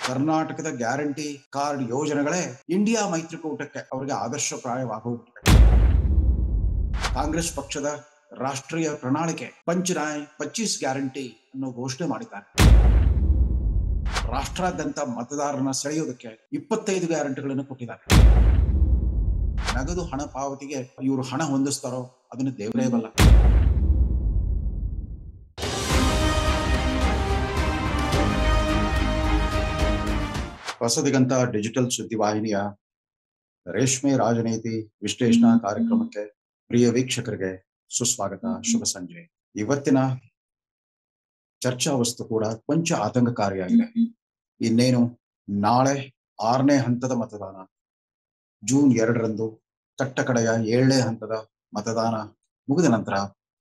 ಕರ್ನಾಟಕದ guarantee card ಯೋಜನೆಗಳೇ India ಮೈತ್ರಿಕೂಟಕ್ಕೆ ಅವರಿಗೆ ಆದರ್ಶಪ್ರಾಯವಾಗುತ್ತಿದೆ ಕಾಂಗ್ರೆಸ್ ಪಕ್ಷದ ರಾಷ್ಟ್ರೀಯ ಪ್ರಣಾಳಿಕೆ ಪಂಚನಾಯ್ ಪಚ್ಚೀಸ್ ಗ್ಯಾರಂಟಿ ಅನ್ನೋ ಘೋಷಣೆ ಮಾಡಿದ್ದಾರೆ ರಾಷ್ಟ್ರಾದ್ಯಂತ ಮತದಾರರನ್ನ ಸೆಳೆಯೋದಕ್ಕೆ ಇಪ್ಪತ್ತೈದು ಗ್ಯಾರಂಟಿಗಳನ್ನು ಕೊಟ್ಟಿದ್ದಾರೆ ನಗದು ಹಣ ಪಾವತಿಗೆ ಇವರು ಹಣ ಹೊಂದಿಸ್ತಾರೋ ಅದನ್ನು ದೇವರೇ ಬಲ್ಲ ಹೊಸದಿಗಂತ ಡಿಜಿಟಲ್ ಸುದ್ದಿವಾಹಿನಿಯ ರೇಷ್ಮೆ ರಾಜನೀತಿ ವಿಶ್ಲೇಷಣಾ ಕಾರ್ಯಕ್ರಮಕ್ಕೆ ಪ್ರಿಯ ವೀಕ್ಷಕರಿಗೆ ಸುಸ್ವಾಗತ ಶುಭ ಸಂಜೆ ಇವತ್ತಿನ ಚರ್ಚಾ ವಸ್ತು ಕೂಡ ಕೊಂಚ ಆತಂಕಕಾರಿಯಾಗಿದೆ ಇನ್ನೇನು ನಾಳೆ ಆರನೇ ಹಂತದ ಮತದಾನ ಜೂನ್ ಎರಡರಂದು ಕಟ್ಟಕಡೆಯ ಏಳನೇ ಹಂತದ ಮತದಾನ ಮುಗಿದ ನಂತರ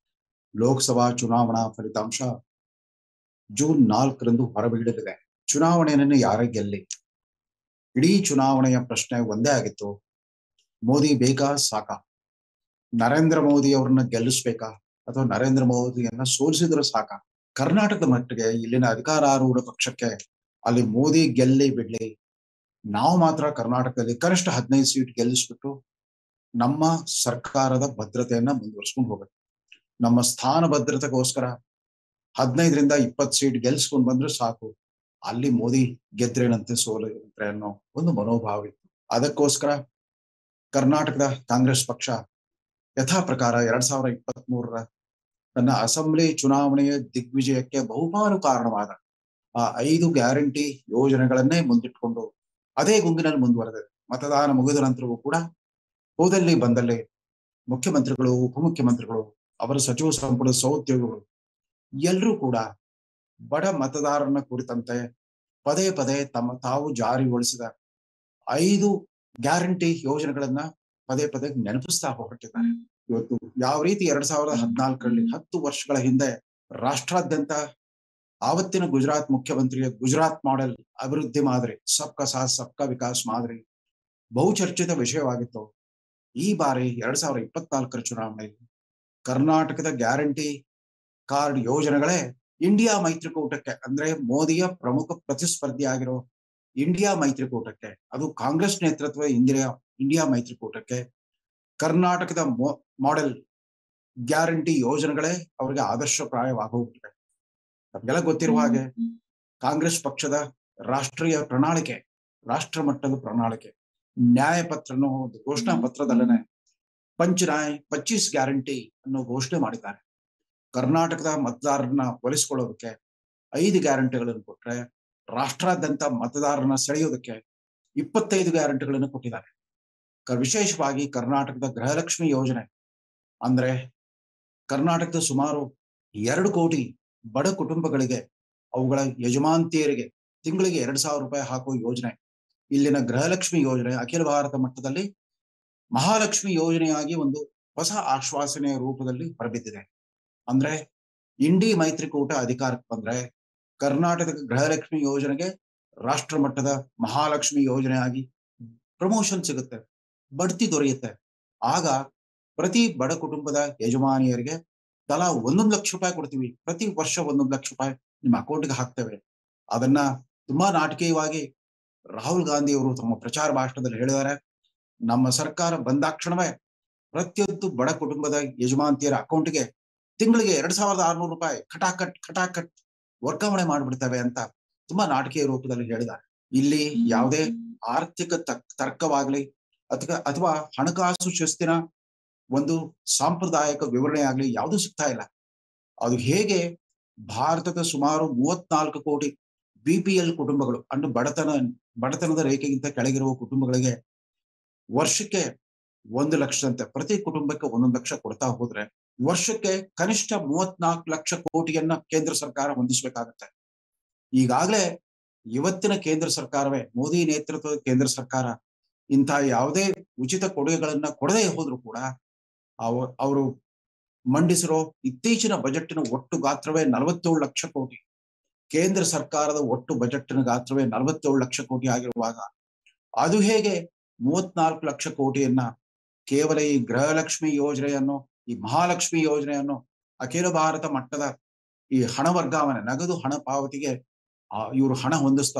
ಲೋಕಸಭಾ ಚುನಾವಣಾ ಫಲಿತಾಂಶ ಜೂನ್ ನಾಲ್ಕರಂದು ಹೊರಬೀಳಲಿದೆ ಚುನಾವಣೆಯನ್ನು ಯಾರೇ ಗೆಲ್ಲಿ ಇಡೀ ಚುನಾವಣೆಯ ಪ್ರಶ್ನೆ ಒಂದೇ ಆಗಿತ್ತು ಮೋದಿ ಬೇಕಾ ಸಾಕ ನರೇಂದ್ರ ಮೋದಿ ಅವ್ರನ್ನ ಗೆಲ್ಲಿಸ್ಬೇಕಾ ಅಥವಾ ನರೇಂದ್ರ ಮೋದಿಯನ್ನ ಸೋಲಿಸಿದ್ರೆ ಸಾಕ ಕರ್ನಾಟಕದ ಮಟ್ಟಿಗೆ ಇಲ್ಲಿನ ಅಧಿಕಾರಾರೂಢ ಪಕ್ಷಕ್ಕೆ ಅಲ್ಲಿ ಮೋದಿ ಗೆಲ್ಲಿ ಬಿಡ್ಲಿ ನಾವು ಮಾತ್ರ ಕರ್ನಾಟಕದಲ್ಲಿ ಕನಿಷ್ಠ ಹದಿನೈದು ಸೀಟ್ ಗೆಲ್ಲಿಸ್ಬಿಟ್ಟು ನಮ್ಮ ಸರ್ಕಾರದ ಭದ್ರತೆಯನ್ನ ಮುಂದುವರ್ಸ್ಕೊಂಡು ಹೋಗ್ಬೇಕು ನಮ್ಮ ಸ್ಥಾನ ಭದ್ರತೆಗೋಸ್ಕರ ಹದಿನೈದರಿಂದ ಇಪ್ಪತ್ತು ಸೀಟ್ ಗೆಲ್ಸ್ಕೊಂಡ್ ಬಂದ್ರೆ ಸಾಕು ಅಲ್ಲಿ ಮೋದಿ ಗೆದ್ರೇನಂತೆ ಸೋಲಿದ್ರೆ ಅನ್ನೋ ಒಂದು ಮನೋಭಾವ ಇತ್ತು ಅದಕ್ಕೋಸ್ಕರ ಕರ್ನಾಟಕದ ಕಾಂಗ್ರೆಸ್ ಪಕ್ಷ ಯಥಾ ಪ್ರಕಾರ ಎರಡ್ ಸಾವಿರದ ಇಪ್ಪತ್ತ್ ಮೂರರ ತನ್ನ ಅಸೆಂಬ್ಲಿ ಚುನಾವಣೆಯ ದಿಗ್ವಿಜಯಕ್ಕೆ ಬಹುಪಾಲು ಕಾರಣವಾದ ಆ ಐದು ಗ್ಯಾರಂಟಿ ಯೋಜನೆಗಳನ್ನೇ ಮುಂದಿಟ್ಕೊಂಡು ಅದೇ ಗುಂಗಿನಲ್ಲಿ ಮುಂದುವರೆದಿದೆ ಮತದಾನ ಮುಗಿದ ನಂತರವೂ ಕೂಡ ಹೋದಲ್ಲಿ ಬಂದಲ್ಲಿ ಮುಖ್ಯಮಂತ್ರಿಗಳು ಉಪಮುಖ್ಯಮಂತ್ರಿಗಳು ಅವರ ಸಚಿವ ಸಂಪುಟದ ಸಹೋದ್ಯೋಗಿಗಳು ಎಲ್ಲರೂ ಕೂಡ ಬಡ ಮತದಾರರನ್ನ ಕುರಿತಂತೆ ಪದೇ ಪದೇ ತಮ್ಮ ತಾವು ಜಾರಿಗೊಳಿಸಿದ ಐದು ಗ್ಯಾರಂಟಿ ಯೋಜನೆಗಳನ್ನ ಪದೇ ಪದೇ ನೆನಪಿಸ್ತಾ ಹೊರಟಿದ್ದಾರೆ ಇವತ್ತು ಯಾವ ರೀತಿ ಎರಡ್ ಸಾವಿರದ ಹದಿನಾಲ್ಕರಲ್ಲಿ ಹತ್ತು ವರ್ಷಗಳ ಹಿಂದೆ ರಾಷ್ಟ್ರಾದ್ಯಂತ ಆವತ್ತಿನ ಗುಜರಾತ್ ಮುಖ್ಯಮಂತ್ರಿಯ ಗುಜರಾತ್ ಮಾಡೆಲ್ ಅಭಿವೃದ್ಧಿ ಮಾದರಿ ಸಬ್ಕಾ ಸಾಥ್ ಸಬ್ಕಾ ವಿಕಾಸ್ ಮಾದರಿ ಬಹುಚರ್ಚಿತ ವಿಷಯವಾಗಿತ್ತು ಈ ಬಾರಿ ಎರಡ್ ಸಾವಿರದ ಇಪ್ಪತ್ನಾಲ್ಕರ ಚುನಾವಣೆಯಲ್ಲಿ ಕರ್ನಾಟಕದ ಗ್ಯಾರಂಟಿ ಕಾರ್ಡ್ ಯೋಜನೆಗಳೇ ಇಂಡಿಯಾ ಮೈತ್ರಿಕೂಟಕ್ಕೆ ಅಂದ್ರೆ ಮೋದಿಯ ಪ್ರಮುಖ ಪ್ರತಿಸ್ಪರ್ಧಿ ಆಗಿರೋ ಇಂಡಿಯಾ ಮೈತ್ರಿಕೂಟಕ್ಕೆ ಅದು ಕಾಂಗ್ರೆಸ್ ನೇತೃತ್ವದ ಇಂದಿರಾ ಇಂಡಿಯಾ ಮೈತ್ರಿಕೂಟಕ್ಕೆ ಕರ್ನಾಟಕದ ಮಾಡೆಲ್ ಗ್ಯಾರಂಟಿ ಯೋಜನೆಗಳೇ ಅವರಿಗೆ ಆದರ್ಶಪ್ರಾಯವಾಗೋಗ್ಬಿಟ್ಟಿದೆ ನಮ್ಗೆಲ್ಲ ಗೊತ್ತಿರುವ ಹಾಗೆ ಕಾಂಗ್ರೆಸ್ ಪಕ್ಷದ ರಾಷ್ಟ್ರೀಯ ಪ್ರಣಾಳಿಕೆ ರಾಷ್ಟ್ರ ಮಟ್ಟದ ಪ್ರಣಾಳಿಕೆ ನ್ಯಾಯ ಪತ್ರನೋ ಒಂದು ಘೋಷಣಾ ಪತ್ರದಲ್ಲೇ ಪಂಚನಾಯ್ ಪಚ್ಚೀಸ್ ಗ್ಯಾರಂಟಿ ಅನ್ನೋ ಘೋಷಣೆ ಮಾಡಿದ್ದಾರೆ ಕರ್ನಾಟಕದ ಮತದಾರರನ್ನ ಒಲಿಸ್ಕೊಳ್ಳೋದಕ್ಕೆ ಐದು ಗ್ಯಾರಂಟಿಗಳನ್ನು ಕೊಟ್ರೆ ರಾಷ್ಟ್ರಾದ್ಯಂತ ಮತದಾರರನ್ನ ಸೆಳೆಯೋದಕ್ಕೆ ಇಪ್ಪತ್ತೈದು ಗ್ಯಾರಂಟಿಗಳನ್ನು ಕೊಟ್ಟಿದ್ದಾರೆ ವಿಶೇಷವಾಗಿ ಕರ್ನಾಟಕದ ಗೃಹಲಕ್ಷ್ಮಿ ಯೋಜನೆ ಅಂದ್ರೆ ಕರ್ನಾಟಕದ ಸುಮಾರು ಎರಡು ಕೋಟಿ ಬಡ ಕುಟುಂಬಗಳಿಗೆ ಅವುಗಳ ಯಜಮಾಂತಿಯರಿಗೆ ತಿಂಗಳಿಗೆ ಎರಡ್ ಸಾವಿರ ರೂಪಾಯಿ ಹಾಕುವ ಯೋಜನೆ ಇಲ್ಲಿನ ಗೃಹಲಕ್ಷ್ಮಿ ಯೋಜನೆ ಅಖಿಲ ಭಾರತ ಮಟ್ಟದಲ್ಲಿ ಮಹಾಲಕ್ಷ್ಮಿ ಯೋಜನೆಯಾಗಿ ಒಂದು ಹೊಸ ಆಶ್ವಾಸನೆಯ ರೂಪದಲ್ಲಿ ಹೊರಬಿದ್ದಿದೆ ಅಂದ್ರೆ ಇಂಡಿ ಮೈತ್ರಿಕೂಟ ಅಧಿಕಾರಕ್ಕೆ ಬಂದ್ರೆ ಕರ್ನಾಟಕದ ಗೃಹಲಕ್ಷ್ಮಿ ಯೋಜನೆಗೆ ರಾಷ್ಟ್ರ ಮಟ್ಟದ ಮಹಾಲಕ್ಷ್ಮಿ ಯೋಜನೆಯಾಗಿ ಪ್ರಮೋಷನ್ ಸಿಗುತ್ತೆ ಬಡ್ತಿ ದೊರೆಯುತ್ತೆ ಆಗ ಪ್ರತಿ ಬಡ ಕುಟುಂಬದ ಯಜಮಾನಿಯರಿಗೆ ತಲಾ ಒಂದೊಂದು ಲಕ್ಷ ರೂಪಾಯಿ ಕೊಡ್ತೀವಿ ಪ್ರತಿ ವರ್ಷ ಒಂದೊಂದು ಲಕ್ಷ ರೂಪಾಯಿ ನಿಮ್ಮ ಅಕೌಂಟ್ಗೆ ಹಾಕ್ತೇವೆ ಅದನ್ನ ತುಂಬಾ ನಾಟಕೀಯವಾಗಿ ರಾಹುಲ್ ಗಾಂಧಿ ಅವರು ತಮ್ಮ ಪ್ರಚಾರ ಭಾಷಣದಲ್ಲಿ ಹೇಳಿದ್ದಾರೆ ನಮ್ಮ ಸರ್ಕಾರ ಬಂದಾಕ್ಷಣವೇ ಪ್ರತಿಯೊಂದು ಬಡ ಕುಟುಂಬದ ಯಜಮಾಂತಿಯರ ಅಕೌಂಟ್ಗೆ ತಿಂಗಳಿಗೆ ಎರಡ್ ಸಾವಿರದ ಆರ್ನೂರು ರೂಪಾಯಿ ಖಟಾಕಟ್ ಖಟಾಕಟ್ ವರ್ಗಾವಣೆ ಮಾಡ್ಬಿಡ್ತೇವೆ ಅಂತ ತುಂಬಾ ನಾಟಕೀಯ ರೂಪದಲ್ಲಿ ಹೇಳಿದ್ದಾರೆ ಇಲ್ಲಿ ಯಾವುದೇ ಆರ್ಥಿಕ ತರ್ಕವಾಗ್ಲಿ ಅಥವಾ ಅಥವಾ ಹಣಕಾಸು ಶಿಸ್ತಿನ ಒಂದು ಸಾಂಪ್ರದಾಯಿಕ ವಿವರಣೆ ಆಗ್ಲಿ ಯಾವುದು ಸಿಗ್ತಾ ಇಲ್ಲ ಅದು ಹೇಗೆ ಭಾರತದ ಸುಮಾರು ಮೂವತ್ನಾಲ್ಕು ಕೋಟಿ ಬಿ ಪಿ ಎಲ್ ಕುಟುಂಬಗಳು ಅಂದ್ರೆ ಬಡತನ ಬಡತನದ ರೇಖೆಗಿಂತ ಕೆಳಗಿರುವ ಕುಟುಂಬಗಳಿಗೆ ವರ್ಷಕ್ಕೆ ಒಂದು ಲಕ್ಷದಂತೆ ಪ್ರತಿ ಕುಟುಂಬಕ್ಕೆ ಒಂದೊಂದು ಲಕ್ಷ ಕೊಡ್ತಾ ಹೋದ್ರೆ ವರ್ಷಕ್ಕೆ ಕನಿಷ್ಠ ಮೂವತ್ನಾಲ್ಕು ಲಕ್ಷ ಕೋಟಿಯನ್ನ ಕೇಂದ್ರ ಸರ್ಕಾರ ಹೊಂದಿಸ್ಬೇಕಾಗತ್ತೆ ಈಗಾಗಲೇ ಇವತ್ತಿನ ಕೇಂದ್ರ ಸರ್ಕಾರವೇ ಮೋದಿ ನೇತೃತ್ವದ ಕೇಂದ್ರ ಸರ್ಕಾರ ಇಂಥ ಯಾವುದೇ ಉಚಿತ ಕೊಡುಗೆಗಳನ್ನ ಕೊಡದೇ ಹೋದ್ರು ಕೂಡ ಅವರು ಮಂಡಿಸಿರೋ ಇತ್ತೀಚಿನ ಬಜೆಟ್ಟಿನ ಒಟ್ಟು ಗಾತ್ರವೇ ನಲವತ್ತೇಳು ಲಕ್ಷ ಕೋಟಿ ಕೇಂದ್ರ ಸರ್ಕಾರದ ಒಟ್ಟು ಬಜೆಟ್ಟಿನ ಗಾತ್ರವೇ ನಲವತ್ತೇಳು ಲಕ್ಷ ಕೋಟಿ ಆಗಿರುವಾಗ ಅದು ಹೇಗೆ ಮೂವತ್ನಾಲ್ಕು ಲಕ್ಷ ಕೋಟಿಯನ್ನ ಕೇವಲ ಈ ಗೃಹಲಕ್ಷ್ಮಿ ಯೋಜನೆಯನ್ನು ಈ ಮಹಾಲಕ್ಷ್ಮಿ ಯೋಜನೆಯನ್ನು ಅಖಿಲ ಭಾರತ ಮಟ್ಟದ ಈ ಹಣ ವರ್ಗಾವಣೆ ನಗದು ಹಣ ಪಾವತಿಗೆ ಇವರು ಹಣ ಹೊಂದಿಸ್ತಾರೋ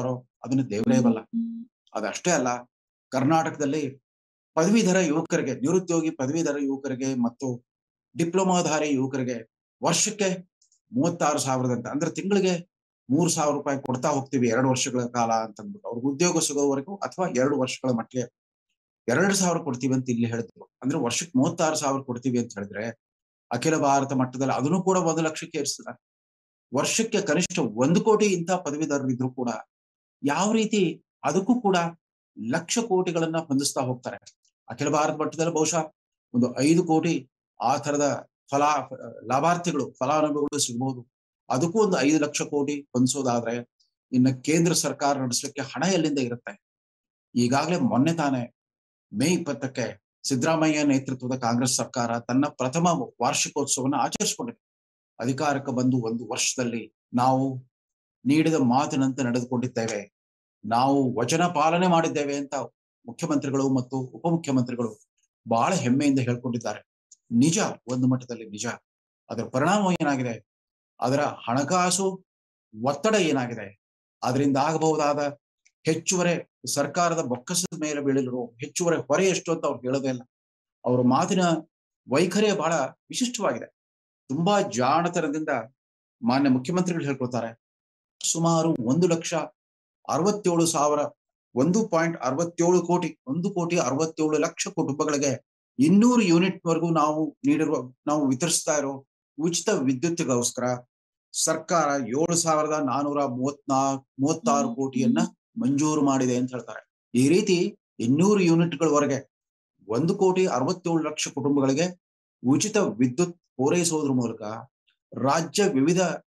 ಅದನ್ನ ದೇವರೇ ಬಲ್ಲ ಅದಷ್ಟೇ ಅಲ್ಲ ಕರ್ನಾಟಕದಲ್ಲಿ ಪದವೀಧರ ಯುವಕರಿಗೆ ನಿರುದ್ಯೋಗಿ ಪದವೀಧರ ಯುವಕರಿಗೆ ಮತ್ತು ಡಿಪ್ಲೊಮಾಧಾರಿ ಯುವಕರಿಗೆ ವರ್ಷಕ್ಕೆ ಮೂವತ್ತಾರು ಸಾವಿರದಂತೆ ಅಂದ್ರೆ ತಿಂಗಳಿಗೆ ಮೂರು ಸಾವಿರ ರೂಪಾಯಿ ಕೊಡ್ತಾ ಹೋಗ್ತೀವಿ ಎರಡು ವರ್ಷಗಳ ಕಾಲ ಅಂತ ಅಂದ್ಬಿಟ್ಟು ಅವ್ರಿಗೆ ಉದ್ಯೋಗ ಸಿಗೋವರೆಗೂ ಅಥವಾ ಎರಡು ವರ್ಷಗಳ ಮಟ್ಟಿಗೆ ಎರಡು ಸಾವಿರ ಕೊಡ್ತೀವಿ ಅಂತ ಇಲ್ಲಿ ಹೇಳಿದ್ರು ಅಂದ್ರೆ ವರ್ಷಕ್ಕೆ ಮೂವತ್ತಾರು ಸಾವಿರ ಕೊಡ್ತೀವಿ ಅಂತ ಹೇಳಿದ್ರೆ ಅಖಿಲ ಭಾರತ ಮಟ್ಟದಲ್ಲಿ ಅದನ್ನು ಕೂಡ ಒಂದು ಲಕ್ಷಕ್ಕೆ ಏರಿಸ್ತಾರೆ ವರ್ಷಕ್ಕೆ ಕನಿಷ್ಠ ಒಂದು ಕೋಟಿ ಇಂಥ ಪದವೀಧರರಿದ್ರು ಕೂಡ ಯಾವ ರೀತಿ ಅದಕ್ಕೂ ಕೂಡ ಲಕ್ಷ ಕೋಟಿಗಳನ್ನ ಹೊಂದಿಸ್ತಾ ಹೋಗ್ತಾರೆ ಅಖಿಲ ಭಾರತ ಮಟ್ಟದಲ್ಲಿ ಬಹುಶಃ ಒಂದು ಐದು ಕೋಟಿ ಆ ತರದ ಫಲಾ ಲಾಭಾರ್ಥಿಗಳು ಫಲಾನುಭವಿಗಳು ಸಿಗ್ಬೋದು ಅದಕ್ಕೂ ಒಂದು ಐದು ಲಕ್ಷ ಕೋಟಿ ಹೊಂದಿಸೋದಾದ್ರೆ ಇನ್ನು ಕೇಂದ್ರ ಸರ್ಕಾರ ನಡೆಸಲಿಕ್ಕೆ ಹಣ ಎಲ್ಲಿಂದ ಇರುತ್ತೆ ಈಗಾಗಲೇ ಮೊನ್ನೆ ತಾನೇ ಮೇ ಇಪ್ಪತ್ತಕ್ಕೆ ಸಿದ್ದರಾಮಯ್ಯ ನೇತೃತ್ವದ ಕಾಂಗ್ರೆಸ್ ಸರ್ಕಾರ ತನ್ನ ಪ್ರಥಮ ವಾರ್ಷಿಕೋತ್ಸವವನ್ನು ಆಚರಿಸಿಕೊಂಡಿದೆ ಅಧಿಕಾರಕ್ಕೆ ಬಂದು ಒಂದು ವರ್ಷದಲ್ಲಿ ನಾವು ನೀಡಿದ ಮಾತಿನಂತೆ ನಡೆದುಕೊಂಡಿದ್ದೇವೆ ನಾವು ವಚನ ಪಾಲನೆ ಮಾಡಿದ್ದೇವೆ ಅಂತ ಮುಖ್ಯಮಂತ್ರಿಗಳು ಮತ್ತು ಉಪಮುಖ್ಯಮಂತ್ರಿಗಳು ಬಹಳ ಹೆಮ್ಮೆಯಿಂದ ಹೇಳ್ಕೊಂಡಿದ್ದಾರೆ ನಿಜ ಒಂದು ಮಟ್ಟದಲ್ಲಿ ನಿಜ ಅದರ ಪರಿಣಾಮ ಏನಾಗಿದೆ ಅದರ ಹಣಕಾಸು ಒತ್ತಡ ಏನಾಗಿದೆ ಅದರಿಂದ ಆಗಬಹುದಾದ ಹೆಚ್ಚುವರಿ ಸರ್ಕಾರದ ಬೊಕ್ಕಸದ ಮೇಲೆ ಬೀಳಲಿರೋ ಹೆಚ್ಚುವರಿ ಹೊರೆ ಎಷ್ಟು ಅಂತ ಅವ್ರು ಹೇಳೋದೇ ಇಲ್ಲ ಅವರ ಮಾತಿನ ವೈಖರಿಯ ಬಹಳ ವಿಶಿಷ್ಟವಾಗಿದೆ ತುಂಬಾ ಜಾಣತನದಿಂದ ಮಾನ್ಯ ಮುಖ್ಯಮಂತ್ರಿಗಳು ಹೇಳ್ಕೊಳ್ತಾರೆ ಸುಮಾರು ಒಂದು ಲಕ್ಷ ಅರವತ್ತೇಳು ಸಾವಿರ ಒಂದು ಪಾಯಿಂಟ್ ಅರವತ್ತೇಳು ಕೋಟಿ ಒಂದು ಕೋಟಿ ಅರವತ್ತೇಳು ಲಕ್ಷ ಕುಟುಂಬಗಳಿಗೆ ಇನ್ನೂರು ಯೂನಿಟ್ ವರೆಗೂ ನಾವು ನೀಡಿರುವ ನಾವು ವಿತರಿಸ್ತಾ ಇರೋ ಉಚಿತ ವಿದ್ಯುತ್ಗೋಸ್ಕರ ಸರ್ಕಾರ ಏಳು ಸಾವಿರದ ನಾನೂರ ಮೂವತ್ನಾ ಮೂವತ್ತಾರು ಕೋಟಿಯನ್ನ ಮಂಜೂರು ಮಾಡಿದೆ ಅಂತ ಹೇಳ್ತಾರೆ ಈ ರೀತಿ ಇನ್ನೂರು ಯೂನಿಟ್ಗಳವರೆಗೆ ಒಂದು ಕೋಟಿ ಅರವತ್ತೇಳು ಲಕ್ಷ ಕುಟುಂಬಗಳಿಗೆ ಉಚಿತ ವಿದ್ಯುತ್ ಪೂರೈಸುವುದ್ರ ಮೂಲಕ ರಾಜ್ಯ ವಿವಿಧ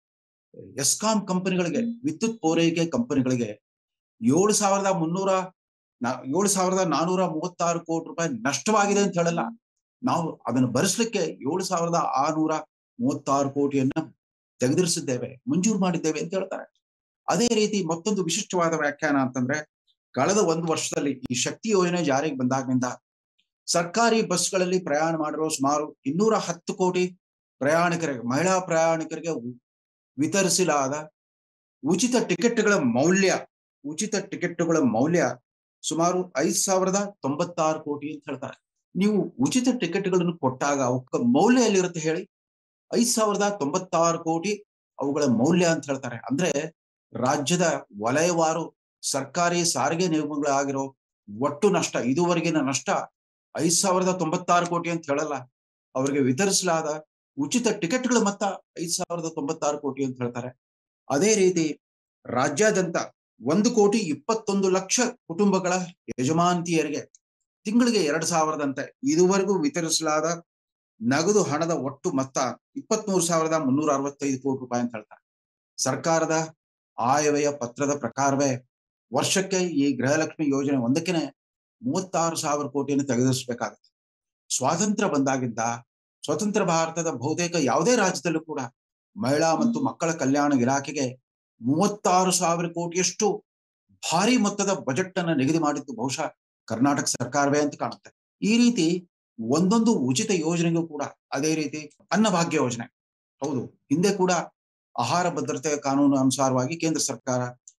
ಎಸ್ಕಾಂ ಕಂಪನಿಗಳಿಗೆ ವಿದ್ಯುತ್ ಪೂರೈಕೆ ಕಂಪನಿಗಳಿಗೆ ಏಳು ಸಾವಿರದ ಮುನ್ನೂರ ಏಳು ಸಾವಿರದ ನಾನೂರ ಮೂವತ್ತಾರು ಕೋಟಿ ರೂಪಾಯಿ ನಷ್ಟವಾಗಿದೆ ಅಂತ ಹೇಳಲ್ಲ ನಾವು ಅದನ್ನು ಭರಿಸ್ಲಿಕ್ಕೆ ಏಳು ಸಾವಿರದ ಆರ್ನೂರ ಮೂವತ್ತಾರು ಕೋಟಿಯನ್ನ ತೆಗೆದಿರಿಸಿದ್ದೇವೆ ಮಂಜೂರು ಮಾಡಿದ್ದೇವೆ ಅಂತ ಹೇಳ್ತಾರೆ ಅದೇ ರೀತಿ ಮತ್ತೊಂದು ವಿಶಿಷ್ಟವಾದ ವ್ಯಾಖ್ಯಾನ ಅಂತಂದ್ರೆ ಕಳೆದ ಒಂದು ವರ್ಷದಲ್ಲಿ ಈ ಶಕ್ತಿ ಯೋಜನೆ ಜಾರಿಗೆ ಬಂದಾಗಿನಿಂದ ಸರ್ಕಾರಿ ಬಸ್ಗಳಲ್ಲಿ ಪ್ರಯಾಣ ಮಾಡಿರೋ ಸುಮಾರು ಇನ್ನೂರ ಹತ್ತು ಕೋಟಿ ಪ್ರಯಾಣಿಕರಿಗೆ ಮಹಿಳಾ ಪ್ರಯಾಣಿಕರಿಗೆ ವಿತರಿಸಲಾದ ಉಚಿತ ಟಿಕೆಟ್ಗಳ ಮೌಲ್ಯ ಉಚಿತ ಟಿಕೆಟ್ಗಳ ಮೌಲ್ಯ ಸುಮಾರು ಐದ್ ಸಾವಿರದ ತೊಂಬತ್ತಾರು ಕೋಟಿ ಅಂತ ಹೇಳ್ತಾರೆ ನೀವು ಉಚಿತ ಟಿಕೆಟ್ಗಳನ್ನು ಕೊಟ್ಟಾಗ ಅವಕ್ಕ ಮೌಲ್ಯ ಎಲ್ಲಿರುತ್ತೆ ಹೇಳಿ ಐದ್ ಸಾವಿರದ ತೊಂಬತ್ತಾರು ಕೋಟಿ ಅವುಗಳ ಮೌಲ್ಯ ಅಂತ ಹೇಳ್ತಾರೆ ಅಂದ್ರೆ ರಾಜ್ಯದ ವಲಯವಾರು ಸರ್ಕಾರಿ ಸಾರಿಗೆ ನಿಗಮಗಳಾಗಿರೋ ಒಟ್ಟು ನಷ್ಟ ಇದುವರೆಗಿನ ನಷ್ಟ ಐದ್ ಸಾವಿರದ ತೊಂಬತ್ತಾರು ಕೋಟಿ ಅಂತ ಹೇಳಲ್ಲ ಅವರಿಗೆ ವಿತರಿಸಲಾದ ಉಚಿತ ಟಿಕೆಟ್ಗಳ ಮೊತ್ತ ಐದ್ ಸಾವಿರದ ತೊಂಬತ್ತಾರು ಕೋಟಿ ಅಂತ ಹೇಳ್ತಾರೆ ಅದೇ ರೀತಿ ರಾಜ್ಯಾದ್ಯಂತ ಒಂದು ಕೋಟಿ ಇಪ್ಪತ್ತೊಂದು ಲಕ್ಷ ಕುಟುಂಬಗಳ ಯಜಮಾಂತಿಯರಿಗೆ ತಿಂಗಳಿಗೆ ಎರಡ್ ಸಾವಿರದಂತೆ ಇದುವರೆಗೂ ವಿತರಿಸಲಾದ ನಗದು ಹಣದ ಒಟ್ಟು ಮೊತ್ತ ಇಪ್ಪತ್ಮೂರು ಸಾವಿರದ ಮುನ್ನೂರ ಅರವತ್ತೈದು ಕೋಟಿ ರೂಪಾಯಿ ಅಂತ ಹೇಳ್ತಾರೆ ಸರ್ಕಾರದ ಆಯವ್ಯಯ ಪತ್ರದ ಪ್ರಕಾರವೇ ವರ್ಷಕ್ಕೆ ಈ ಗೃಹಲಕ್ಷ್ಮಿ ಯೋಜನೆ ಒಂದಕ್ಕೆ ಮೂವತ್ತಾರು ಸಾವಿರ ಕೋಟಿಯನ್ನು ತೆಗೆದಿರಿಸಬೇಕಾಗುತ್ತೆ ಸ್ವಾತಂತ್ರ್ಯ ಬಂದಾಗಿದ್ದ ಸ್ವತಂತ್ರ ಭಾರತದ ಬಹುತೇಕ ಯಾವುದೇ ರಾಜ್ಯದಲ್ಲೂ ಕೂಡ ಮಹಿಳಾ ಮತ್ತು ಮಕ್ಕಳ ಕಲ್ಯಾಣ ಇಲಾಖೆಗೆ ಮೂವತ್ತಾರು ಸಾವಿರ ಕೋಟಿಯಷ್ಟು ಭಾರಿ ಮೊತ್ತದ ಬಜೆಟ್ ಅನ್ನ ನಿಗದಿ ಮಾಡಿದ್ದು ಬಹುಶಃ ಕರ್ನಾಟಕ ಸರ್ಕಾರವೇ ಅಂತ ಕಾಣುತ್ತೆ ಈ ರೀತಿ ಒಂದೊಂದು ಉಚಿತ ಯೋಜನೆಗೂ ಕೂಡ ಅದೇ ರೀತಿ ಅನ್ನಭಾಗ್ಯ ಯೋಜನೆ ಹೌದು ಹಿಂದೆ ಕೂಡ ಆಹಾರ ಭದ್ರತೆ ಕಾನೂನು ಅನುಸಾರವಾಗಿ ಕೇಂದ್ರ ಸರ್ಕಾರ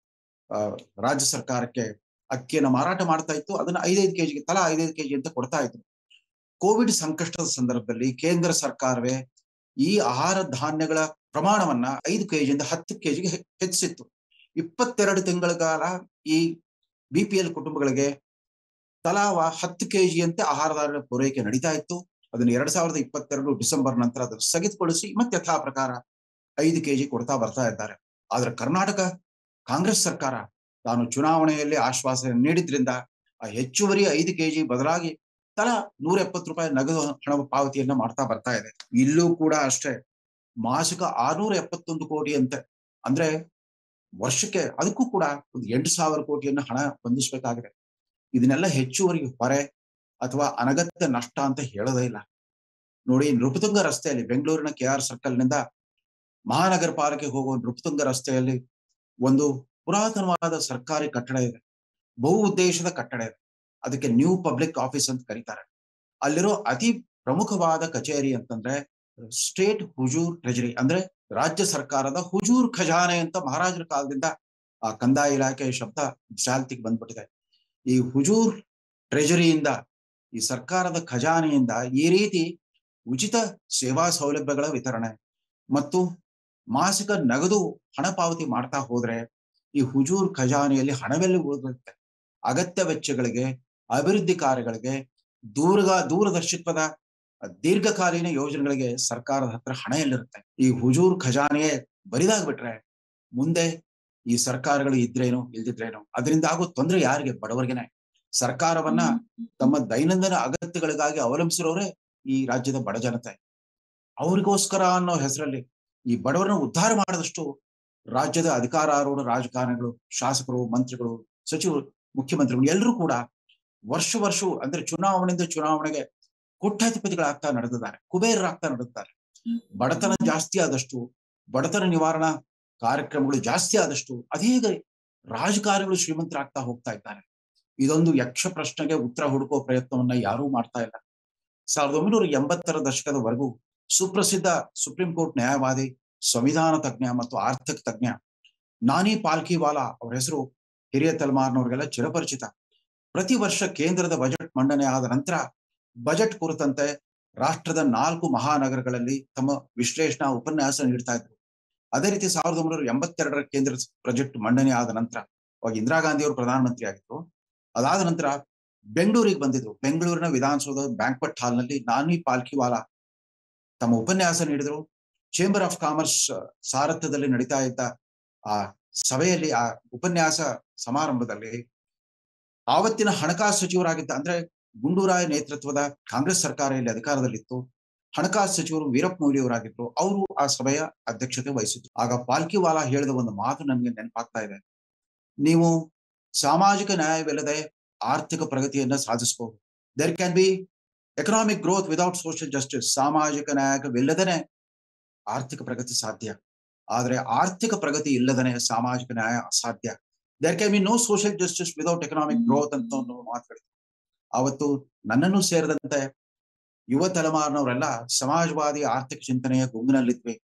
ರಾಜ್ಯ ಸರ್ಕಾರಕ್ಕೆ ಅಕ್ಕಿಯನ್ನು ಮಾರಾಟ ಮಾಡ್ತಾ ಇತ್ತು ಅದನ್ನ ಐದೈದು ಕೆಜಿಗೆ ತಲಾ ಐದೈದು ಕೆಜಿ ಅಂತ ಕೊಡ್ತಾ ಇತ್ತು ಕೋವಿಡ್ ಸಂಕಷ್ಟದ ಸಂದರ್ಭದಲ್ಲಿ ಕೇಂದ್ರ ಸರ್ಕಾರವೇ ಈ ಆಹಾರ ಧಾನ್ಯಗಳ ಪ್ರಮಾಣವನ್ನ ಐದು ಕೆಜಿಯಿಂದ ಹತ್ತು ಕೆಜಿಗೆ ಹೆಚ್ಚಿಸಿತ್ತು ಇಪ್ಪತ್ತೆರಡು ತಿಂಗಳ ಕಾಲ ಈ ಬಿ ಪಿ ಎಲ್ ಕುಟುಂಬಗಳಿಗೆ ತಲಾ ಹತ್ತು ಕೆಜಿಯಂತೆ ಆಹಾರ ಧಾನ್ಯ ಪೂರೈಕೆ ನಡೀತಾ ಇತ್ತು ಅದನ್ನು ಎರಡ್ ಸಾವಿರದ ಇಪ್ಪತ್ತೆರಡು ಡಿಸೆಂಬರ್ ನಂತರ ಅದನ್ನು ಸ್ಥಗಿತಗೊಳಿಸಿ ಮತ್ತೆ ಯಥಾ ಪ್ರಕಾರ ಐದು ಕೆಜಿ ಕೊಡ್ತಾ ಬರ್ತಾ ಇದ್ದಾರೆ ಆದ್ರೆ ಕರ್ನಾಟಕ ಕಾಂಗ್ರೆಸ್ ಸರ್ಕಾರ ತಾನು ಚುನಾವಣೆಯಲ್ಲಿ ಆಶ್ವಾಸನೆ ನೀಡಿದ್ರಿಂದ ಆ ಹೆಚ್ಚುವರಿ ಐದು ಕೆಜಿ ಬದಲಾಗಿ ತಲಾ ನೂರ ಎಪ್ಪತ್ತು ರೂಪಾಯಿ ನಗದು ಹಣ ಪಾವತಿಯನ್ನ ಮಾಡ್ತಾ ಬರ್ತಾ ಇದೆ ಇಲ್ಲೂ ಕೂಡ ಅಷ್ಟೇ ಮಾಸಿಕ ಆರ್ನೂರ ಎಪ್ಪತ್ತೊಂದು ಕೋಟಿ ಅಂತೆ ಅಂದ್ರೆ ವರ್ಷಕ್ಕೆ ಅದಕ್ಕೂ ಕೂಡ ಒಂದು ಎಂಟು ಸಾವಿರ ಕೋಟಿಯನ್ನು ಹಣ ಹೊಂದಿಸ್ಬೇಕಾಗಿದೆ ಇದನ್ನೆಲ್ಲ ಹೆಚ್ಚುವರಿ ಹೊರೆ ಅಥವಾ ಅನಗತ್ಯ ನಷ್ಟ ಅಂತ ಹೇಳೋದೇ ಇಲ್ಲ ನೋಡಿ ನೃಪತುಂಗ ರಸ್ತೆಯಲ್ಲಿ ಬೆಂಗಳೂರಿನ ಕೆ ಆರ್ ಸರ್ಕಲ್ ನಿಂದ ಮಹಾನಗರ ಪಾಲಿಕೆ ಹೋಗುವ ನೃಪತುಂಗ ರಸ್ತೆಯಲ್ಲಿ ಒಂದು ಪುರಾತನವಾದ ಸರ್ಕಾರಿ ಕಟ್ಟಡ ಇದೆ ಬಹು ಉದ್ದೇಶದ ಕಟ್ಟಡ ಇದೆ ಅದಕ್ಕೆ ನ್ಯೂ ಪಬ್ಲಿಕ್ ಆಫೀಸ್ ಅಂತ ಕರೀತಾರೆ ಅಲ್ಲಿರೋ ಅತಿ ಪ್ರಮುಖವಾದ ಕಚೇರಿ ಅಂತಂದ್ರೆ ಸ್ಟೇಟ್ ಹುಜೂರ್ ಟ್ರೆಜರಿ ಅಂದ್ರೆ ರಾಜ್ಯ ಸರ್ಕಾರದ ಹುಜೂರ್ ಖಜಾನೆ ಅಂತ ಮಹಾರಾಜರ ಕಾಲದಿಂದ ಆ ಕಂದಾಯ ಇಲಾಖೆ ಶಬ್ದ ಚಾಲ್ತಿಗೆ ಬಂದ್ಬಿಟ್ಟಿದೆ ಈ ಹುಜೂರ್ ಟ್ರೆಜರಿಯಿಂದ ಈ ಸರ್ಕಾರದ ಖಜಾನೆಯಿಂದ ಈ ರೀತಿ ಉಚಿತ ಸೇವಾ ಸೌಲಭ್ಯಗಳ ವಿತರಣೆ ಮತ್ತು ಮಾಸಿಕ ನಗದು ಹಣ ಪಾವತಿ ಮಾಡ್ತಾ ಹೋದ್ರೆ ಈ ಹುಜೂರ್ ಖಜಾನೆಯಲ್ಲಿ ಹಣವೆಲ್ಲ ಉಳಿದುತ್ತೆ ಅಗತ್ಯ ವೆಚ್ಚಗಳಿಗೆ ಅಭಿವೃದ್ಧಿ ಕಾರ್ಯಗಳಿಗೆ ದೂರಗ ದೂರದರ್ಶಿತ್ವದ ದೀರ್ಘಕಾಲೀನ ಯೋಜನೆಗಳಿಗೆ ಸರ್ಕಾರದ ಹತ್ರ ಹಣ ಎಲ್ಲಿರುತ್ತೆ ಈ ಹುಜೂರ್ ಖಜಾನೆಯೇ ಬರಿದಾಗ್ಬಿಟ್ರೆ ಮುಂದೆ ಈ ಸರ್ಕಾರಗಳು ಇದ್ರೇನು ಇಲ್ದಿದ್ರೇನು ಅದರಿಂದ ಆಗೋ ತೊಂದರೆ ಯಾರಿಗೆ ಬಡವರಿಗೆನೆ ಸರ್ಕಾರವನ್ನ ತಮ್ಮ ದೈನಂದಿನ ಅಗತ್ಯಗಳಿಗಾಗಿ ಅವಲಂಬಿಸಿರೋರೇ ಈ ರಾಜ್ಯದ ಬಡ ಜನತೆ ಅವ್ರಿಗೋಸ್ಕರ ಅನ್ನೋ ಹೆಸರಲ್ಲಿ ಈ ಬಡವರನ್ನ ಉದ್ಧಾರ ಮಾಡಿದಷ್ಟು ರಾಜ್ಯದ ಅಧಿಕಾರಾರೂಢ ರಾಜಕಾರಣಿಗಳು ಶಾಸಕರು ಮಂತ್ರಿಗಳು ಸಚಿವರು ಮುಖ್ಯಮಂತ್ರಿಗಳು ಎಲ್ಲರೂ ಕೂಡ ವರ್ಷ ವರ್ಷ ಅಂದ್ರೆ ಚುನಾವಣೆಯಿಂದ ಚುನಾವಣೆಗೆ ಕೋಟ್ಯಾಧಿಪತಿಗಳಾಗ್ತಾ ನಡೆದಿದ್ದಾರೆ ಕುಬೇರರಾಗ್ತಾ ನಡೆದಿದ್ದಾರೆ ಬಡತನ ಜಾಸ್ತಿ ಆದಷ್ಟು ಬಡತನ ನಿವಾರಣಾ ಕಾರ್ಯಕ್ರಮಗಳು ಜಾಸ್ತಿ ಆದಷ್ಟು ಅದೇಗ ರಾಜಕಾರಣಿಗಳು ಶ್ರೀಮಂತರಾಗ್ತಾ ಹೋಗ್ತಾ ಇದ್ದಾರೆ ಇದೊಂದು ಯಕ್ಷ ಪ್ರಶ್ನೆಗೆ ಉತ್ತರ ಹುಡುಕೋ ಪ್ರಯತ್ನವನ್ನ ಯಾರೂ ಮಾಡ್ತಾ ಇಲ್ಲ ಸಾವಿರದ ಒಂಬೈನೂರ ಎಂಬತ್ತರ ದಶಕದವರೆಗೂ ಸುಪ್ರಸಿದ್ಧ ಸುಪ್ರೀಂ ಕೋರ್ಟ್ ನ್ಯಾಯವಾದಿ ಸಂವಿಧಾನ ತಜ್ಞ ಮತ್ತು ಆರ್ಥಿಕ ತಜ್ಞ ನಾನಿ ಪಾಲ್ಕಿವಾಲಾ ಅವರ ಹೆಸರು ಹಿರಿಯ ತಲೆಮಾರಿನವ್ರಿಗೆಲ್ಲ ಚಿರಪರಿಚಿತ ಪ್ರತಿ ವರ್ಷ ಕೇಂದ್ರದ ಬಜೆಟ್ ಮಂಡನೆ ಆದ ನಂತರ ಬಜೆಟ್ ಕುರಿತಂತೆ ರಾಷ್ಟ್ರದ ನಾಲ್ಕು ಮಹಾನಗರಗಳಲ್ಲಿ ತಮ್ಮ ವಿಶ್ಲೇಷಣಾ ಉಪನ್ಯಾಸ ನೀಡ್ತಾ ಇದ್ರು ಅದೇ ರೀತಿ ಸಾವಿರದ ಒಂಬೈನೂರ ಎಂಬತ್ತೆರಡರ ಕೇಂದ್ರ ಬಜೆಟ್ ಮಂಡನೆ ಆದ ನಂತರ ಅವಾಗ ಇಂದಿರಾ ಗಾಂಧಿ ಅವರು ಪ್ರಧಾನಮಂತ್ರಿ ಆಗಿದ್ರು ಅದಾದ ನಂತರ ಬೆಂಗಳೂರಿಗೆ ಬಂದಿದ್ರು ಬೆಂಗಳೂರಿನ ವಿಧಾನಸೌಧ ಬ್ಯಾಂಕ್ವೆಟ್ ಹಾಲ್ನಲ್ಲಿ ನಾನಿ ಪಾಲ್ಕಿವಾಲಾ ತಮ್ಮ ಉಪನ್ಯಾಸ ನೀಡಿದ್ರು ಚೇಂಬರ್ ಆಫ್ ಕಾಮರ್ಸ್ ಸಾರಥ್ಯದಲ್ಲಿ ನಡೀತಾ ಇದ್ದ ಆ ಸಭೆಯಲ್ಲಿ ಆ ಉಪನ್ಯಾಸ ಸಮಾರಂಭದಲ್ಲಿ ಆವತ್ತಿನ ಹಣಕಾಸು ಸಚಿವರಾಗಿದ್ದ ಅಂದ್ರೆ ಗುಂಡೂರಾಯ ನೇತೃತ್ವದ ಕಾಂಗ್ರೆಸ್ ಸರ್ಕಾರ ಇಲ್ಲಿ ಅಧಿಕಾರದಲ್ಲಿತ್ತು ಹಣಕಾಸು ಸಚಿವರು ವೀರಪ್ಪ ಮೊಯ್ಲಿ ಅವರಾಗಿದ್ರು ಅವರು ಆ ಸಭೆಯ ಅಧ್ಯಕ್ಷತೆ ವಹಿಸಿದ್ರು ಆಗ ಪಾಲ್ಕಿವಾಲಾ ಹೇಳಿದ ಒಂದು ಮಾತು ನನಗೆ ನೆನಪಾಗ್ತಾ ಇದೆ ನೀವು ಸಾಮಾಜಿಕ ನ್ಯಾಯವಿಲ್ಲದೆ ಆರ್ಥಿಕ ಪ್ರಗತಿಯನ್ನ ಸಾಧಿಸಬಹುದು there can be economic growth without social justice ಸಾಮಾಜಿಕ ನ್ಯಾಯವಿಲ್ಲದನೆ ಆರ್ಥಿಕ ಪ್ರಗತಿ ಸಾಧ್ಯ ಆದ್ರೆ ಆರ್ಥಿಕ ಪ್ರಗತಿ ಇಲ್ಲದನೆ ಸಾಮಾಜಿಕ ನ್ಯಾಯ ಅಸಾಧ್ಯ there can be no social justice without economic growth ಅಂತ ಒಂದು ಮಾತುಗಳಿತ್ತು ಅವತ್ತು ನನ್ನನ್ನು ಸೇರಿದಂತೆ ಯುವ ತಲೆಮಾರಿನವರೆಲ್ಲ ಸಮಾಜವಾದಿ ಆರ್ಥಿಕ ಚಿಂತನೆಯ ಗುಂಗಿನಲ್ಲಿದ್ವಿ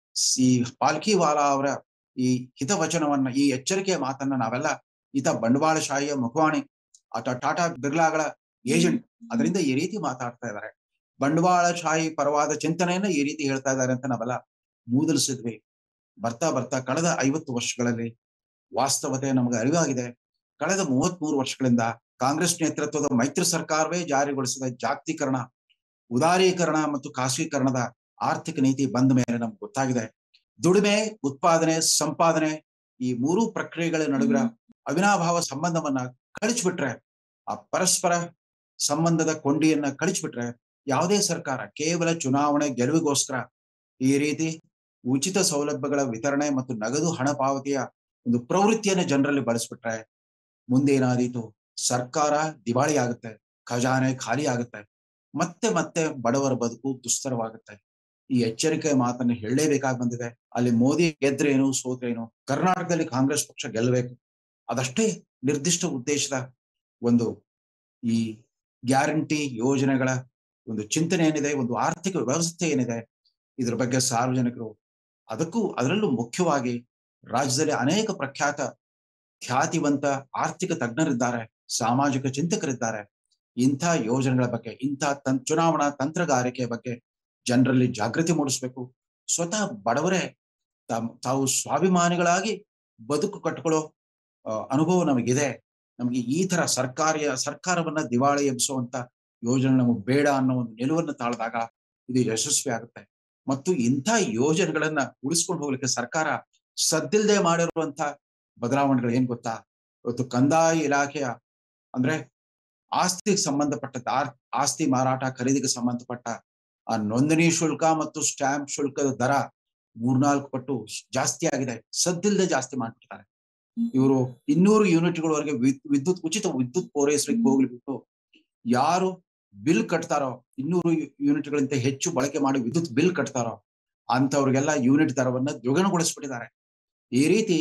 ಈ ಪಾಲ್ಕಿವಾಲಾ ಅವರ ಈ ಹಿತವಚನವನ್ನ ಈ ಎಚ್ಚರಿಕೆಯ ಮಾತನ್ನ ನಾವೆಲ್ಲ ಈತ ಬಂಡವಾಳಶಾಹಿಯ ಮುಖವಾಣಿ ಆತ ಟಾಟಾ ಬಿರ್ಲಾಗಳ ಏಜೆಂಟ್ ಅದರಿಂದ ಈ ರೀತಿ ಮಾತಾಡ್ತಾ ಇದ್ದಾರೆ ಬಂಡವಾಳಶಾಹಿ ಪರವಾದ ಚಿಂತನೆಯನ್ನ ಈ ರೀತಿ ಹೇಳ್ತಾ ಇದ್ದಾರೆ ಅಂತ ನಾವೆಲ್ಲ ಮೂದಲಿಸಿದ್ವಿ ಬರ್ತಾ ಬರ್ತಾ ಕಳೆದ ಐವತ್ತು ವರ್ಷಗಳಲ್ಲಿ ವಾಸ್ತವತೆ ನಮಗೆ ಅರಿವಾಗಿದೆ ಕಳೆದ ಮೂವತ್ತ್ ಮೂರು ವರ್ಷಗಳಿಂದ ಕಾಂಗ್ರೆಸ್ ನೇತೃತ್ವದ ಮೈತ್ರಿ ಸರ್ಕಾರವೇ ಜಾರಿಗೊಳಿಸಿದ ಜಾಗತೀಕರಣ ಉದಾರೀಕರಣ ಮತ್ತು ಖಾಸಗೀಕರಣದ ಆರ್ಥಿಕ ನೀತಿ ಬಂದ ಮೇಲೆ ನಮ್ಗೆ ಗೊತ್ತಾಗಿದೆ ದುಡಿಮೆ ಉತ್ಪಾದನೆ ಸಂಪಾದನೆ ಈ ಮೂರು ಪ್ರಕ್ರಿಯೆಗಳ ನಡುವಿನ ಅವಿನಾಭಾವ ಸಂಬಂಧವನ್ನ ಕಳಿಸ್ಬಿಟ್ರೆ ಆ ಪರಸ್ಪರ ಸಂಬಂಧದ ಕೊಂಡಿಯನ್ನ ಕಳಿಸ್ಬಿಟ್ರೆ ಯಾವುದೇ ಸರ್ಕಾರ ಕೇವಲ ಚುನಾವಣೆ ಗೆಲುವಿಗೋಸ್ಕರ ಈ ರೀತಿ ಉಚಿತ ಸೌಲಭ್ಯಗಳ ವಿತರಣೆ ಮತ್ತು ನಗದು ಹಣ ಪಾವತಿಯ ಒಂದು ಪ್ರವೃತ್ತಿಯನ್ನು ಜನರಲ್ಲಿ ಬಳಸ್ಬಿಟ್ರೆ ಮುಂದೇನಾದೀತು ಸರ್ಕಾರ ದಿವಾಳಿ ಆಗುತ್ತೆ ಖಜಾನೆ ಖಾಲಿ ಆಗುತ್ತೆ ಮತ್ತೆ ಮತ್ತೆ ಬಡವರ ಬದುಕು ದುಸ್ತರವಾಗುತ್ತೆ ಈ ಎಚ್ಚರಿಕೆ ಮಾತನ್ನು ಹೇಳಲೇಬೇಕಾಗಿ ಬಂದಿದೆ ಅಲ್ಲಿ ಮೋದಿ ಗೆದ್ರೇನು ಸೋತ್ರೇನು ಕರ್ನಾಟಕದಲ್ಲಿ ಕಾಂಗ್ರೆಸ್ ಪಕ್ಷ ಗೆಲ್ಲಬೇಕು ಅದಷ್ಟೇ ನಿರ್ದಿಷ್ಟ ಉದ್ದೇಶದ ಒಂದು ಈ ಗ್ಯಾರಂಟಿ ಯೋಜನೆಗಳ ಒಂದು ಚಿಂತನೆ ಏನಿದೆ ಒಂದು ಆರ್ಥಿಕ ವ್ಯವಸ್ಥೆ ಏನಿದೆ ಇದ್ರ ಬಗ್ಗೆ ಸಾರ್ವಜನಿಕರು ಅದಕ್ಕೂ ಅದರಲ್ಲೂ ಮುಖ್ಯವಾಗಿ ರಾಜ್ಯದಲ್ಲಿ ಅನೇಕ ಪ್ರಖ್ಯಾತ ಖ್ಯಾತಿವಂತ ಆರ್ಥಿಕ ತಜ್ಞರಿದ್ದಾರೆ ಸಾಮಾಜಿಕ ಚಿಂತಕರಿದ್ದಾರೆ ಇಂಥ ಯೋಜನೆಗಳ ಬಗ್ಗೆ ಇಂಥ ತನ್ ಚುನಾವಣಾ ತಂತ್ರಗಾರಿಕೆಯ ಬಗ್ಗೆ ಜನರಲ್ಲಿ ಜಾಗೃತಿ ಮೂಡಿಸ್ಬೇಕು ಸ್ವತಃ ಬಡವರೇ ತಾವು ಸ್ವಾಭಿಮಾನಿಗಳಾಗಿ ಬದುಕು ಕಟ್ಕೊಳ್ಳೋ ಅನುಭವ ನಮಗಿದೆ ನಮಗೆ ಈ ತರ ಸರ್ಕಾರಿಯ ಸರ್ಕಾರವನ್ನ ದಿವಾಳಿ ಎಬ್ಬಿಸುವಂತ ಯೋಜನೆ ನಮಗೆ ಬೇಡ ಅನ್ನೋ ಒಂದು ನಿಲುವನ್ನು ತಾಳಿದಾಗ ಇದು ಯಶಸ್ವಿ ಆಗುತ್ತೆ ಮತ್ತು ಇಂಥ ಯೋಜನೆಗಳನ್ನ ಉಳಿಸ್ಕೊಂಡು ಹೋಗ್ಲಿಕ್ಕೆ ಸರ್ಕಾರ ಸದ್ದಿಲ್ದೆ ಮಾಡಿರುವಂತ ಬದಲಾವಣೆಗಳು ಏನ್ ಗೊತ್ತಾ ಇವತ್ತು ಕಂದಾಯ ಇಲಾಖೆಯ ಅಂದ್ರೆ ಆಸ್ತಿಗೆ ಸಂಬಂಧಪಟ್ಟ ಆಸ್ತಿ ಮಾರಾಟ ಖರೀದಿಗೆ ಸಂಬಂಧಪಟ್ಟ ಆ ನೋಂದಣಿ ಶುಲ್ಕ ಮತ್ತು ಸ್ಟ್ಯಾಂಪ್ ಶುಲ್ಕದ ದರ ಮೂರ್ನಾಲ್ಕು ಪಟ್ಟು ಜಾಸ್ತಿ ಆಗಿದೆ ಸದ್ದಿಲ್ಲದೆ ಜಾಸ್ತಿ ಮಾಡ್ಬಿಡ್ತಾರೆ ಇವರು ಇನ್ನೂರು ಯೂನಿಟ್ಗಳವರೆಗೆ ವಿದ್ಯುತ್ ಉಚಿತ ವಿದ್ಯುತ್ ಪೂರೈಸಲಿಕ್ಕೆ ಹೋಗ್ಲಿಬಿಟ್ಟು ಯಾರು ಬಿಲ್ ಕಟ್ತಾರೋ ಇನ್ನೂರು ಯೂನಿಟ್ಗಳಿಂದ ಹೆಚ್ಚು ಬಳಕೆ ಮಾಡಿ ವಿದ್ಯುತ್ ಬಿಲ್ ಕಟ್ತಾರೋ ಅಂತವ್ರಿಗೆಲ್ಲ ಯೂನಿಟ್ ದರವನ್ನ ದ್ವಿಗುಣಗೊಳಿಸ್ಬಿಟ್ಟಿದ್ದಾರೆ ಈ ರೀತಿ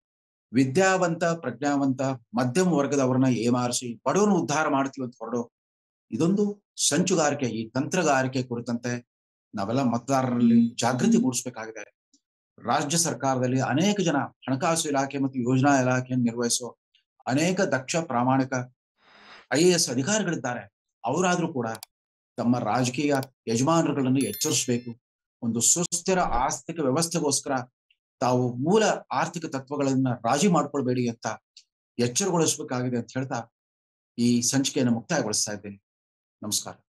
ವಿದ್ಯಾವಂತ ಪ್ರಜ್ಞಾವಂತ ಮಧ್ಯಮ ವರ್ಗದವರನ್ನ ಏಮಾರಿಸಿ ಬಡವನು ಉದ್ಧಾರ ಮಾಡ್ತೀವಿ ಅಂತ ಹೊರಡು ಇದೊಂದು ಸಂಚುಗಾರಿಕೆ ಈ ತಂತ್ರಗಾರಿಕೆ ಕುರಿತಂತೆ ನಾವೆಲ್ಲ ಮತದಾರರಲ್ಲಿ ಜಾಗೃತಿ ಮೂಡಿಸ್ಬೇಕಾಗಿದೆ ರಾಜ್ಯ ಸರ್ಕಾರದಲ್ಲಿ ಅನೇಕ ಜನ ಹಣಕಾಸು ಇಲಾಖೆ ಮತ್ತು ಯೋಜನಾ ಇಲಾಖೆಯನ್ನು ನಿರ್ವಹಿಸುವ ಅನೇಕ ದಕ್ಷ ಪ್ರಾಮಾಣಿಕ ಐ ಎ ಎಸ್ ಅಧಿಕಾರಿಗಳಿದ್ದಾರೆ ಅವರಾದ್ರೂ ಕೂಡ ತಮ್ಮ ರಾಜಕೀಯ ಯಜಮಾನರುಗಳನ್ನು ಎಚ್ಚರಿಸಬೇಕು ಒಂದು ಸುಸ್ಥಿರ ಆರ್ಥಿಕ ವ್ಯವಸ್ಥೆಗೋಸ್ಕರ ತಾವು ಮೂಲ ಆರ್ಥಿಕ ತತ್ವಗಳನ್ನ ರಾಜಿ ಮಾಡ್ಕೊಳ್ಬೇಡಿ ಅಂತ ಎಚ್ಚರಗೊಳಿಸಬೇಕಾಗಿದೆ ಅಂತ ಹೇಳ್ತಾ ಈ ಸಂಚಿಕೆಯನ್ನು ಮುಕ್ತಾಯಗೊಳಿಸ್ತಾ ಇದ್ದೇನೆ ನಮಸ್ಕಾರ